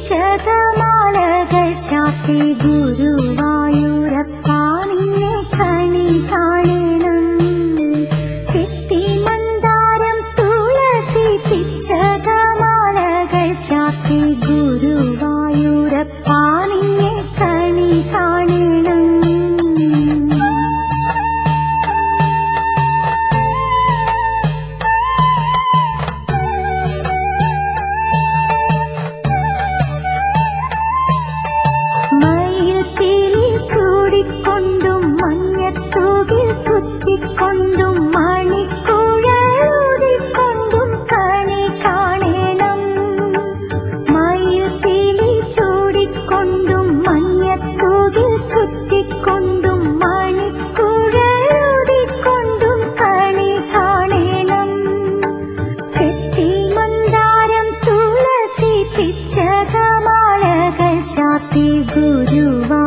പിച്ചകമാലകൾ ചാത്തി ഗുരുവായൂരപ്പാ നിന്നെ കണി കാണണം ചിത്തി മന്ദാരം തുളസി പിച്ചകമാലകൾ ചാത്തി ഗുരുവായൂരപ്പാ നിന്നെ കണി കാണണം മയിൽ കിളി ചൂടിക്കൊണ്ടും മഞ്ഞത്തൂകിൽ ചുറ്റിക്കൊണ്ടും മണിക്കുഴലൂതിക്കൊണ്ടും കണി കാണണം മയിൽ കിളി ചൂടിക്കൊണ്ടും മഞ്ഞത്തൂകിൽ ചുറ്റിക്കൊണ്ടും മണിക്കുഴലൂതിക്കൊണ്ടും കണി കാണണം ചെത്തി മന്ദാരം തുളസി പിച്ചകമാലകൾ ചാത്തി ഗുരുവായൂരപ്പാ